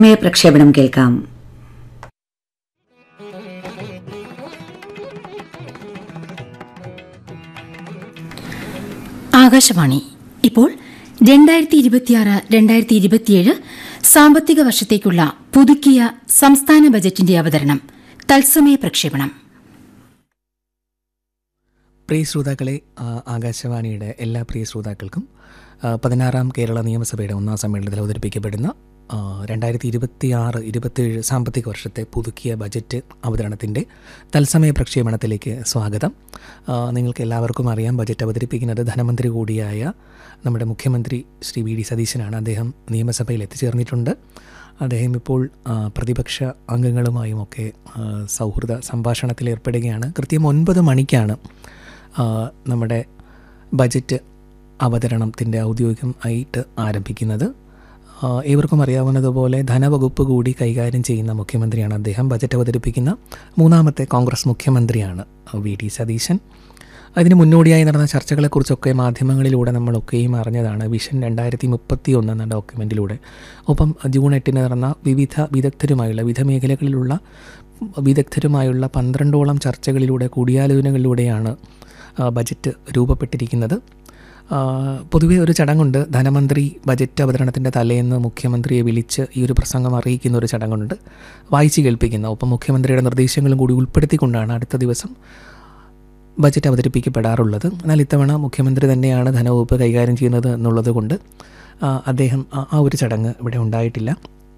may പ്രക്ഷേപണം കേൾക്കാം ആകാശവാണി ഇപ്പോൾ രണ്ടായിരത്തി ഇരുപത്തിയാറ് രണ്ടായിരത്തി ഇരുപത്തിയേഴ് സാമ്പത്തിക വർഷത്തേക്കുള്ള പുതുക്കിയ സംസ്ഥാന ബജറ്റിന്റെ അവതരണം തത്സമയ പ്രക്ഷേപണം പ്രിയ ശ്രോതാക്കളെ ആ, ആകാശവാണിയുടെ എല്ലാ പ്രിയ ശ്രോതാക്കൾക്കും ആ, പതിനാറാം കേരള നിയമസഭയുടെ ഒന്നാം സമ്മേളനത്തിൽ അവതരിപ്പിക്കപ്പെടുന്ന ആ, രണ്ടായിരത്തി ഇരുപത്തി ആറ് ഇരുപത്തിയേഴ് സാമ്പത്തിക വർഷത്തെ പുതുക്കിയ ബജറ്റ് അവതരണത്തിൻ്റെ തത്സമയ പ്രക്ഷേപണത്തിലേക്ക് സ്വാഗതം ആ, നിങ്ങൾക്ക് എല്ലാവർക്കും അറിയാം ബജറ്റ് അവതരിപ്പിക്കുന്നത് ധനമന്ത്രി കൂടിയായ നമ്മുടെ മുഖ്യമന്ത്രി ശ്രീ വി ഡി സതീശനാണ് അദ്ദേഹം നിയമസഭയിൽ എത്തിച്ചേർന്നിട്ടുണ്ട് അദ്ദേഹം ഇപ്പോൾ ആ, പ്രതിപക്ഷ അംഗങ്ങളുമായുമൊക്കെ ആ, സൗഹൃദ സംഭാഷണത്തിൽ ഏർപ്പെടുകയാണ് കൃത്യം ഒൻപത് മണിക്കാണ് ആ, നമ്മുടെ ബജറ്റ് അവതരണത്തിൻ്റെ ഔദ്യോഗികം ആയിട്ട് ആരംഭിക്കുന്നത് ആ, ഏവർക്കും അറിയാവുന്നതുപോലെ ധനവകുപ്പ് കൂടി കൈകാര്യം ചെയ്യുന്ന മുഖ്യമന്ത്രിയാണ് അദ്ദേഹം ബജറ്റ് അവതരിപ്പിക്കുന്ന മൂന്നാമത്തെ കോൺഗ്രസ് മുഖ്യമന്ത്രിയാണ് വി ഡി സതീശൻ അതിന് മുന്നോടിയായി നടന്ന ചർച്ചകളെക്കുറിച്ചൊക്കെ മാധ്യമങ്ങളിലൂടെ നമ്മളൊക്കെയും അറിഞ്ഞതാണ് വിഷൻ രണ്ടായിരത്തി മുപ്പത്തി ഒന്ന് എന്ന ഡോക്യുമെൻറ്റിലൂടെ ഒപ്പം ജൂൺ എട്ടിന് നടന്ന വിവിധ വിദഗ്ധരുമായുള്ള വിവിധ മേഖലകളിലുള്ള വിദഗ്ധരുമായുള്ള പന്ത്രണ്ടോളം ചർച്ചകളിലൂടെ കൂടിയാലോചനകളിലൂടെയാണ് ആ, ബജറ്റ് രൂപപ്പെട്ടിരിക്കുന്നത് ആ, പൊതുവെ ഒരു ചടങ്ങുണ്ട് ധനമന്ത്രി ബജറ്റ് അവതരണത്തിൻ്റെ തലേന്ന് മുഖ്യമന്ത്രിയെ വിളിച്ച് ഈ ഒരു പ്രസംഗം അറിയിക്കുന്ന ഒരു ചടങ്ങുണ്ട് വായിച്ചു കേൾപ്പിക്കുന്ന ഒപ്പം മുഖ്യമന്ത്രിയുടെ നിർദ്ദേശങ്ങളും കൂടി ഉൾപ്പെടുത്തിക്കൊണ്ടാണ് അടുത്ത ദിവസം ബജറ്റ് അവതരിപ്പിക്കപ്പെടാറുള്ളത് എന്നാൽ ഇത്തവണ മുഖ്യമന്ത്രി തന്നെയാണ് ധനവകുപ്പ് കൈകാര്യം ചെയ്യുന്നത് എന്നുള്ളത് കൊണ്ട് ആ, അദ്ദേഹം ആ- ആ ഒരു ചടങ്ങ് ഇവിടെ ഉണ്ടായിട്ടില്ല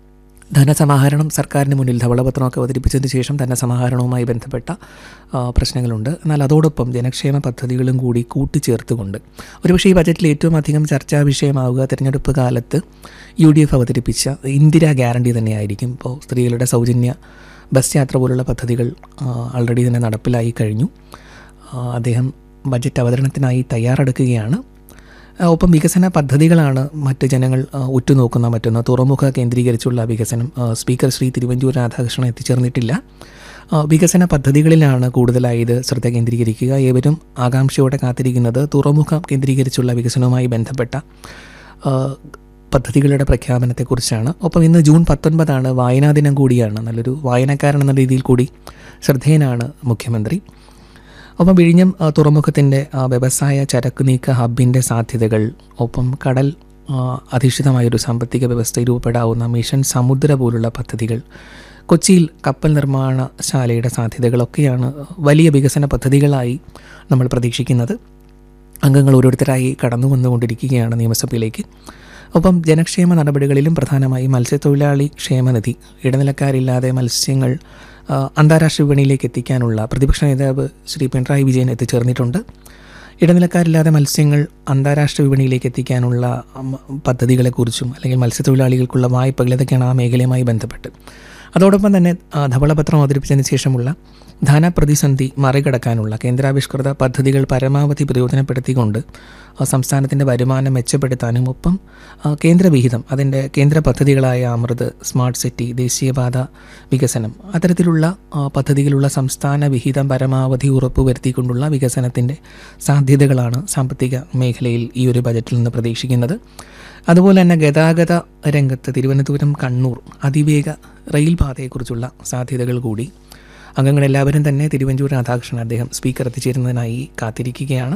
ധനസമാഹരണം സർക്കാരിന് മുന്നിൽ ധവളപത്രമൊക്കെ അവതരിപ്പിച്ചതിന് ശേഷം ധനസമാഹരണവുമായി ബന്ധപ്പെട്ട ആ, പ്രശ്നങ്ങളുണ്ട് എന്നാൽ അതോടൊപ്പം ജനക്ഷേമ പദ്ധതികളും കൂടി കൂട്ടിച്ചേർത്തുകൊണ്ട് ഒരുപക്ഷെ ഈ ബജറ്റിൽ ഏറ്റവും അധികം ചർച്ചാ വിഷയമാവുക തിരഞ്ഞെടുപ്പ് കാലത്ത് യു ഡി എഫ് അവതരിപ്പിച്ച ഇന്ദിരാ ഗ്യാരണ്ടി തന്നെയായിരിക്കും ഇപ്പോൾ സ്ത്രീകളുടെ സൗജന്യ ബസ് യാത്ര പോലുള്ള പദ്ധതികൾ ആൾറെഡി തന്നെ നടപ്പിലായി കഴിഞ്ഞു ആ, അദ്ദേഹം ബജറ്റ് അവതരണത്തിനായി തയ്യാറെടുക്കുകയാണ് ആ, ഒപ്പം വികസന പദ്ധതികളാണ് മറ്റ് ജനങ്ങൾ ആ, ഉറ്റുനോക്കുന്ന മറ്റൊന്ന് തുറമുഖ കേന്ദ്രീകരിച്ചുള്ള വികസനം ആ, സ്പീക്കർ ശ്രീ തിരുവഞ്ചൂർ രാധാകൃഷ്ണൻ എത്തിച്ചേർന്നിട്ടില്ല ആ, വികസന പദ്ധതികളിലാണ് കൂടുതലായി ഇത് ശ്രദ്ധ കേന്ദ്രീകരിക്കുക ഏവരും ആകാംക്ഷയോടെ കാത്തിരിക്കുന്നത് തുറമുഖം കേന്ദ്രീകരിച്ചുള്ള വികസനവുമായി ബന്ധപ്പെട്ട ആ, പദ്ധതികളുടെ പ്രഖ്യാപനത്തെക്കുറിച്ചാണ് ഒപ്പം ഇന്ന് ജൂൺ പത്തൊൻപതാണ് വായനാ ദിനം കൂടിയാണ് നല്ലൊരു വായനക്കാരൻ എന്ന രീതിയിൽ കൂടി ശ്രദ്ധേയനാണ് മുഖ്യമന്ത്രി ഒപ്പം വിഴിഞ്ഞം ആ, തുറമുഖത്തിൻ്റെ ആ, വ്യവസായ ചരക്ക് നീക്ക ഹബിൻ്റെ സാധ്യതകൾ ഒപ്പം കടൽ ആ, അധിഷ്ഠിതമായൊരു സാമ്പത്തിക വ്യവസ്ഥ രൂപപ്പെടാവുന്ന മിഷൻ സമുദ്ര പോലുള്ള പദ്ധതികൾ കൊച്ചിയിൽ കപ്പൽ നിർമ്മാണശാലയുടെ സാധ്യതകളൊക്കെയാണ് വലിയ വികസന പദ്ധതികളായി നമ്മൾ പ്രതീക്ഷിക്കുന്നത് അംഗങ്ങൾ ഓരോരുത്തരായി കടന്നു വന്നുകൊണ്ടിരിക്കുകയാണ് നിയമസഭയിലേക്ക് ഒപ്പം ജനക്ഷേമ നടപടികളിലും പ്രധാനമായി മത്സ്യത്തൊഴിലാളി ക്ഷേമനിധി ഇടനിലക്കാരില്ലാതെ മത്സ്യങ്ങൾ ആ, അന്താരാഷ്ട്ര വിപണിയിലേക്ക് എത്തിക്കാനുള്ള പ്രതിപക്ഷ നേതാവ് ശ്രീ പിണറായി വിജയൻ എത്തിച്ചേർന്നിട്ടുണ്ട് ഇടനിലക്കാരില്ലാതെ മത്സ്യങ്ങൾ അന്താരാഷ്ട്ര വിപണിയിലേക്ക് എത്തിക്കാനുള്ള ഉം, പദ്ധതികളെക്കുറിച്ചും അല്ലെങ്കിൽ മത്സ്യത്തൊഴിലാളികൾക്കുള്ള വായ്പകൾ ഇതൊക്കെയാണ് ആ മേഖലയുമായി ബന്ധപ്പെട്ട് അതോടൊപ്പം തന്നെ ആ, ധവളപത്രം അവതരിപ്പിച്ചതിന് ശേഷമുള്ള ധനപ്രതിസന്ധി മറികടക്കാനുള്ള കേന്ദ്രാവിഷ്കൃത പദ്ധതികൾ പരമാവധി പ്രയോജനപ്പെടുത്തിക്കൊണ്ട് ആ, സംസ്ഥാനത്തിൻ്റെ വരുമാനം മെച്ചപ്പെടുത്താനും ഒപ്പം ആ, കേന്ദ്രവിഹിതം അതിൻ്റെ കേന്ദ്ര പദ്ധതികളായ അമൃത് സ്മാർട്ട് സിറ്റി ദേശീയപാത വികസനം അത്തരത്തിലുള്ള ആ, പദ്ധതികളുള്ള സംസ്ഥാന വിഹിതം പരമാവധി ഉറപ്പുവരുത്തിക്കൊണ്ടുള്ള വികസനത്തിൻ്റെ സാധ്യതകളാണ് സാമ്പത്തിക മേഖലയിൽ ഈ ഒരു ബജറ്റിൽ നിന്ന് പ്രതീക്ഷിക്കുന്നത് അതുപോലെ തന്നെ ഗതാഗത രംഗത്ത് തിരുവനന്തപുരം കണ്ണൂർ അതിവേഗ റെയിൽ പാതയെക്കുറിച്ചുള്ള സാധ്യതകൾ കൂടി അംഗങ്ങളെല്ലാവരും തന്നെ തിരുവഞ്ചൂർ രാധാകൃഷ്ണൻ അദ്ദേഹം സ്പീക്കർ എത്തിച്ചേരുന്നതിനായി കാത്തിരിക്കുകയാണ്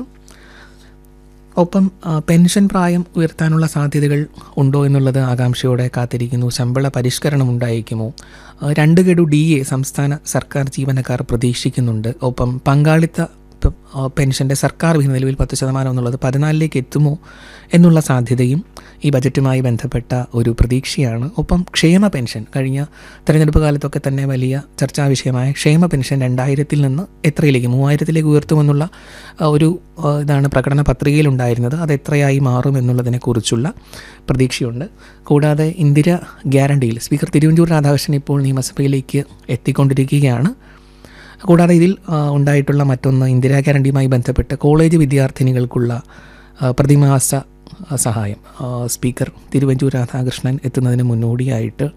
ഒപ്പം ആ, പെൻഷൻ പ്രായം ഉയർത്താനുള്ള സാധ്യതകൾ ഉണ്ടോ എന്നുള്ളത് ആകാംക്ഷയോടെ കാത്തിരിക്കുന്നു ശമ്പള പരിഷ്കരണം ഉണ്ടായിരിക്കുമോ ആ, രണ്ട് ഗഡു ഡി എ സംസ്ഥാന സർക്കാർ ജീവനക്കാർ പ്രതീക്ഷിക്കുന്നുണ്ട് ഒപ്പം പങ്കാളിത്ത പ- ആ, പെൻഷൻ്റെ സർക്കാർ വിഹിതം നിലവിൽ പത്ത് ശതമാനം എന്നുള്ളത് പതിനാലിലേക്ക് എത്തുമോ എന്നുള്ള സാധ്യതയും ഈ ബജറ്റുമായി ബന്ധപ്പെട്ട ഒരു പ്രതീക്ഷയാണ് ഒപ്പം ക്ഷേമ പെൻഷൻ കഴിഞ്ഞ തെരഞ്ഞെടുപ്പ് കാലത്തൊക്കെ തന്നെ വലിയ ചർച്ചാ വിഷയമായ ക്ഷേമ പെൻഷൻ രണ്ടായിരത്തിൽ നിന്ന് എത്രയിലേക്ക് മൂവായിരത്തിലേക്ക് ഉയർത്തുമെന്നുള്ള ആ, ഒരു ആ, ഇതാണ് പ്രകടന പത്രികയിലുണ്ടായിരുന്നത് അത് എത്രയായി മാറും എന്നുള്ളതിനെക്കുറിച്ചുള്ള പ്രതീക്ഷയുണ്ട് കൂടാതെ ഇന്ദിര ഗ്യാരണ്ടിയിൽ സ്പീക്കർ തിരുവഞ്ചൂർ രാധാകൃഷ്ണൻ ഇപ്പോൾ നിയമസഭയിലേക്ക് എത്തിക്കൊണ്ടിരിക്കുകയാണ് കൂടാതെ ഇതിൽ ആ, ഉണ്ടായിട്ടുള്ള മറ്റൊന്ന് ഇന്ദിരാ ഗ്യാരണ്ടിയുമായി ബന്ധപ്പെട്ട് കോളേജ് വിദ്യാർത്ഥിനികൾക്കുള്ള ആ, പ്രതിമാസ ആ, സഹായം ആ, സ്പീക്കർ തിരുവഞ്ചൂർ രാധാകൃഷ്ണൻ എത്തുന്നതിന് മുന്നോടിയായിട്ട്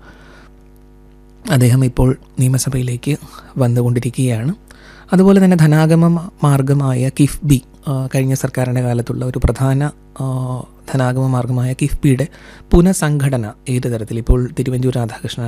അദ്ദേഹം ഇപ്പോൾ നിയമസഭയിലേക്ക് വന്നുകൊണ്ടിരിക്കുകയാണ് അതുപോലെ തന്നെ ധനാഗമ മാർഗമായ കിഫ്ബി ആ, കഴിഞ്ഞ സർക്കാരിൻ്റെ കാലത്തുള്ള ഒരു പ്രധാന ആ, ധനാഗമ മാർഗമായ കിഫ്ബിയുടെ പുനഃസംഘടന ഏത് തരത്തിൽ ഇപ്പോൾ തിരുവഞ്ചൂർ രാധാകൃഷ്ണൻ